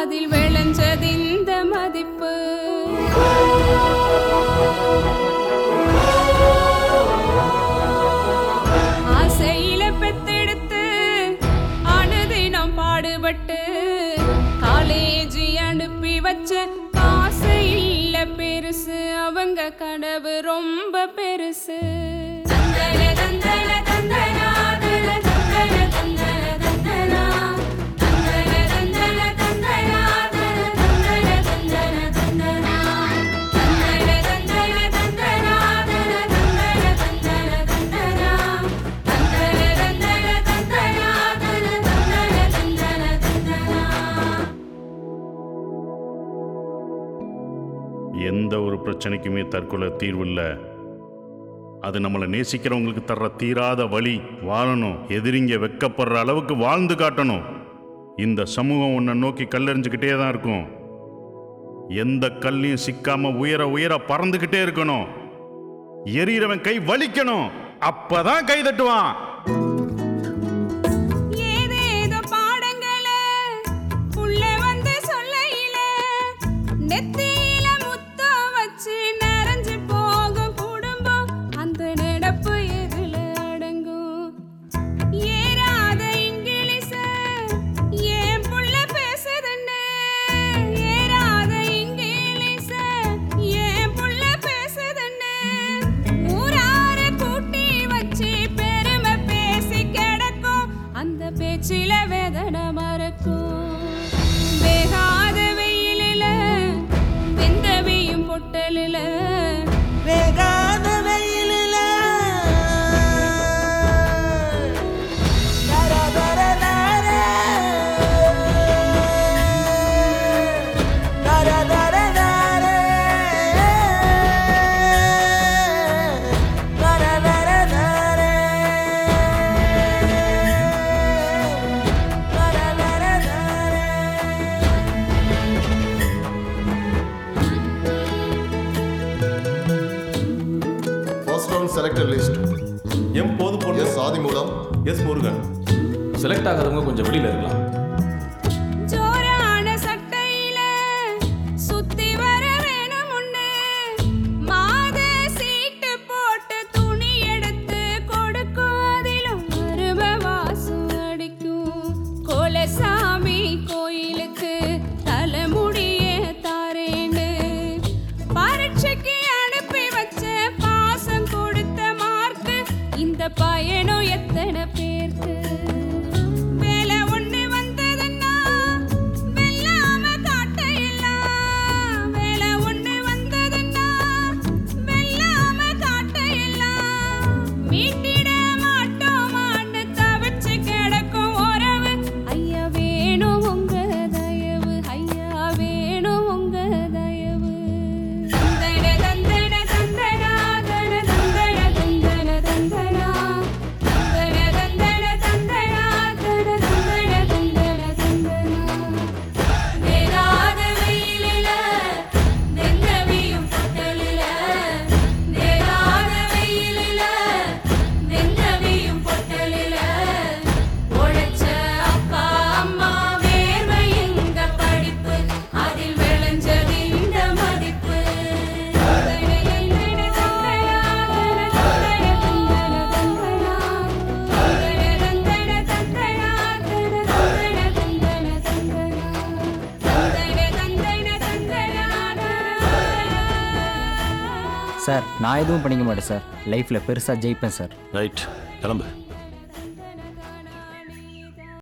அதில் விளைஞ்சது இந்த மதிப்பு ஆசையில பெத்தெடுத்து அனுதினம் பாடுபட்டு காலேஜ் அனுப்பி வச்ச காசு இல்ல பெருசு அவங்க கனவு ரொம்ப பெருசு தந்தன தந்தன தந்தனா, தன தந்தன தந்தன தந்தனா. தந்தன தந்தன தந்தனா, தன தந்தன தந்தன தந்தனா. தந்தன தந்தன தந்தனா, தன தந்தன தந்தன தந்தனா. தந்தன தந்தன தந்தனா, தன தந்தன தந்தன தந்தனா. எந்த ஒரு பிரச்சனைக்குமே தற்கொலை தீர்வு இல்லை அது நம்மளை நேசிக்கிறவங்களுக்கு தர்ற தீராத வழி வாழணும் எதிரிங்க வெக்கப்படுற அளவுக்கு வாழ்ந்து காட்டணும் இந்த சமூகம் உன்னை நோக்கி கல்லெறிஞ்சுக்கிட்டே தான் இருக்கும் எந்த கல்லையும் சிக்காம உயர உயர பறந்துக்கிட்டே இருக்கணும் எரியறவன் கை வலிக்கணும் அப்பதான் கை தட்டுவான் ஏதேதோ பாடங்கள உள்ள வந்து சொல்லையில நெத்தியில முத்தம் வச்சு நிறைஞ்சு போகும் குடும்பம் அந்த நடப்பு எதுல அடங்கும் ஏறாத இங்கிலீஷ ஏன் புள்ள பேசுதுன்னு ஏறாத இங்கிலீஷ ஏன் புள்ள பேசுதுன்னு ஊரார கூட்டி வச்சு பெருமை பேசி கிடக்கும் அந்த பேச்சில வேதனை மறக்கும் வேகாத வெயிலில வெந்தவையும் பொட்டலில வேகாத வெயிலில தர தர தர. தர தர தர. தர தர தர. தர தர தர. ஃபர்ஸ்ட் ரவுண்ட் செலக்டட் லிஸ்ட் எம் போது பொண்ணு S Adhimoolam S Murugan select ஆகாதவங்க கொஞ்சம் வெளியில இருக்கலாம் ஜோரான சட்டையில சுத்தி வர வேணும் முன்னே மாத சீட்டு போட்டு துணி எடுத்து கொடுக்கும் அதிலும் மரும வாசம் அடிக்கும் கோலசாமி கோயிலுக்கு தலைமுடியே தாரேன்னு பரீட்சைக்கு அனுப்பி வச்ச பாசம் கொடுத்த மார்க்கு இந்த பயணம் எத்தனை பேருக்கு வேலை ஒண்ணு வந்ததுன்னா வெல்லாம காட்டையெல்லாம் வேலை ஒண்ணு வந்ததுன்னா வெல்லாம காட்டையெல்லாம் மீட்டிட மாட்டோமான்னு தவிச்சு கிடக்கும் உறவு ஐயா வேணும் உங்க தயவு ஐயா வேணும் உங்க தயவு தந்தன தந்தன தந்தனா தன தந்தன தந்தன தந்தனா தந்தன தந்தன தந்தனா தன தந்தன தந்தன தந்தனா நேராத வெயிலில நெஞ்சவியும் பொட்டலில நேராத வெயிலில நெஞ்சவியும் பொட்டலில உழைச்ச அப்பா அம்மா வேர்வை எங்க படிப்பு அதில் விளைஞ்சது இந்த மதிப்பு சார் நான் எதுவும் பண்ணிக்க மாட்டேன் சார் லைஃப்பில் பெருசாக ஜெயிப்பேன் சார் ரைட் கிளம்பு